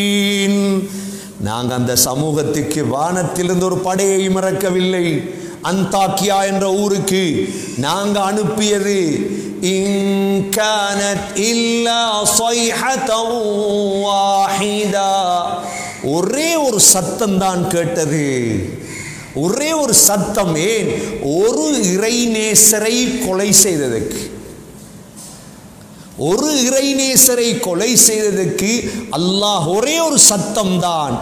நாங்கள் அந்த சமூகத்துக்கு வானத்திலிருந்து ஒரு படையை இறக்கவில்லை அந்தாக்கியா என்ற ஊருக்கு நாங்க அனுப்பியது இன்கானத் இல்லா صيحة வாஹிதா ஒரே ஒரு சத்தம் தான் கேட்டது ஒரே ஒரு சத்தம் ஏன் ஒரு இறைநேசரை கொலை செய்ததற்கு ஒரு இறைநேசரை கொலை செய்ததற்கு அல்லாஹ் ஒரே ஒரு சத்தம் தான்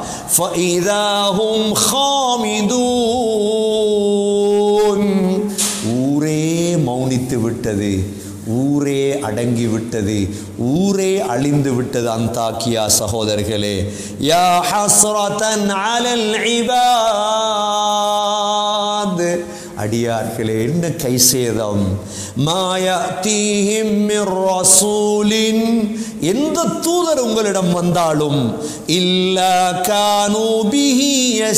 ஊரே மௌனித்து விட்டது ஊரே அடங்கி விட்டது ஊரே அழிந்து விட்டது அந்தாக்கியா சகோதரர்களே யா ஹஸ்ரதன் அலல் இபாத் அடியார்களே என்ன கை சேதம் மாயத்தீஹிம் மிர் ரசூலின் எந்த தூதர் உங்களிடம் வந்தாலும் இல்ல கானூ பிஹி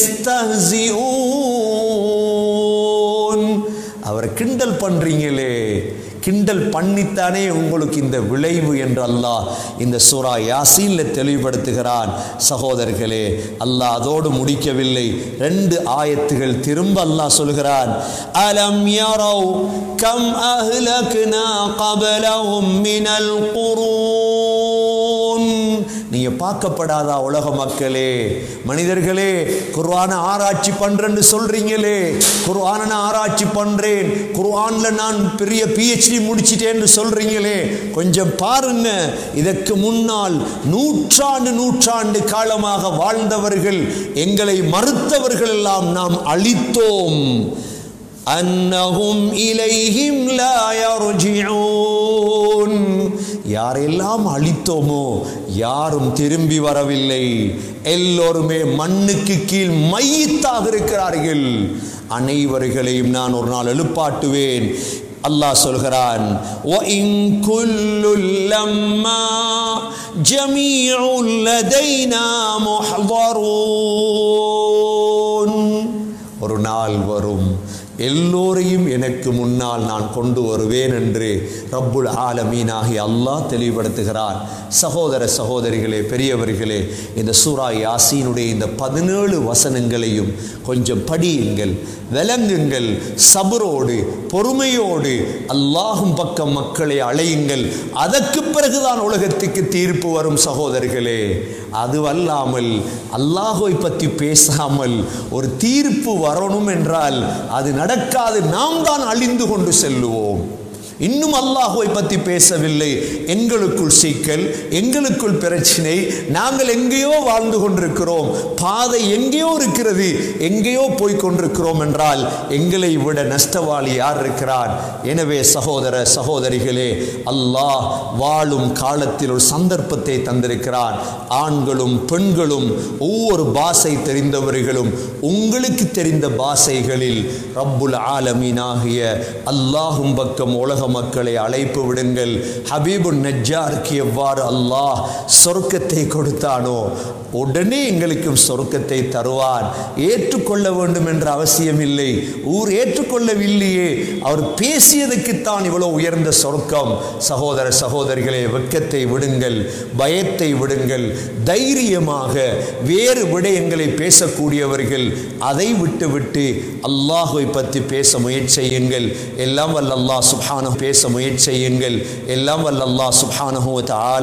யஸ்தஹ்சிஊன் அவர் கிண்டல் பண்றீங்களே கிண்டல் பண்ணித்தானே உங்களுக்கு இந்த விளைவு என்று அல்லாஹ் இந்த சூரா யாசீன்ல தெளிவுபடுத்துகிறான் சகோதரர்களே அல்லாஹ் அதோடு முடிக்கவில்லை ரெண்டு ஆயத்துகள் திரும்ப அல்லாஹ் சொல்கிறான் அலம் யரவ் கம் அஹ்லக்னா கபலஹும் மினல் குரூன் நீங்க பார்க்கப்படாதா உலக மக்களே மனிதர்களே குர்ஆனை ஆராய்ச்சி பண்றேன்னு சொல்றீங்களே குர்ஆனை நான் ஆராய்ச்சி பண்றேன் குர்ஆன்ல நான் பெரிய பிஹெச்டி முடிச்சிட்டேன்னு சொல்றீங்களே கொஞ்சம் பாருங்க இதற்கு முன்னால் நூற்றாண்டு நூற்றாண்டு காலமாக வாழ்ந்தவர்கள் எங்களை மறுத்தவர்கள் எல்லாம் நாம் அழித்தோம் அன்னஹும் இலைஹிம் லா யர்ஜிஊன் யாரெல்லாம் அழித்தோமோ யாரும் திரும்பி வரவில்லை எல்லோருமே மண்ணுக்கு கீழ் மையத்தாக இருக்கிறார்கள் அனைவர்களையும் நான் ஒரு நாள் எழுப்பாட்டுவேன் அல்லாஹ் சொல்கிறான் وَإِن كُلٌّ لَّمَّا جَمِيعٌ لَّدَيْنَا مُحْضَرُونَ ஒரு நாள் வரும் எல்லோரையும் எனக்கு முன்னால் நான் கொண்டு வருவேன் என்று ரப்புல் ஆலமீனாகி அல்லாஹ் தெளிவுபடுத்துகிறான் சகோதர சகோதரிகளே பெரியவர்களே இந்த சூரா யாசீனுடைய இந்த பதினேழு வசனங்களையும் கொஞ்சம் படியுங்கள் விளங்குங்கள் சபரோடு பொறுமையோடு அல்லாஹும் பக்கம் மக்களை அழையுங்கள் அதற்கு பிறகுதான் உலகத்துக்கு தீர்ப்பு வரும் சகோதரர்களே அதுவல்லாமல் அல்லாஹை பற்றி பேசாமல் ஒரு தீர்ப்பு வரணும் என்றால் அது நடக்காது நாம் தான் அழிந்து கொண்டு செல்லுவோம் இன்னும் அல்லாஹுவை பற்றி பேசவில்லை எங்களுக்குள் சிக்கல் எங்களுக்குள் பிரச்சனை நாங்கள் எங்கேயோ வாழ்ந்து கொண்டிருக்கிறோம் பாதை எங்கேயோ இருக்கிறது எங்கேயோ போய் கொண்டிருக்கிறோம் என்றால் எங்களை விட நஷ்டவாளி யார் இருக்கிறார் எனவே சகோதர சகோதரிகளே அல்லாஹ் வாழும் காலத்தில் ஒரு சந்தர்ப்பத்தை தந்திருக்கிறான் ஆண்களும் பெண்களும் ஒவ்வொரு பாஷை தெரிந்தவர்களும் உங்களுக்கு தெரிந்த பாஷைகளில் ரப்புல் ஆலமீனாகிய அல்லாஹும் பக்கம் உலக மக்களை அழைப்பு விடுங்கள் ஹபீபு நஜ்ஜாருக்கு எவ்வாறு அல்லாஹ் சொர்க்கத்தை கொடுத்தானோ உடனே எங்களுக்கும் சொர்க்கத்தை தருவான் ஏற்றுக்கொள்ள வேண்டும் என்ற அவசியம் இல்லை ஊர் ஏற்றுக்கொள்ளவில்லையே அவர் பேசியதுக்குத்தான் இவ்வளவு உயர்ந்த சொர்க்கம் சகோதர சகோதரிகளே வெட்கத்தை விடுங்கள் பயத்தை விடுங்கள் தைரியமாக வேறு விடயங்களை பேசக்கூடியவர்கள் அதை விட்டுவிட்டு அல்லாஹை பற்றி பேச முயற்சி செய்யுங்கள் எல்லாம் வல்ல அல்லாஹ் சுப்ஹானஹு பேச முயற்சி செய்யுங்கள் எல்லாம் வல்ல அல்லாஹ் சுப்ஹானஹு வ தஆலா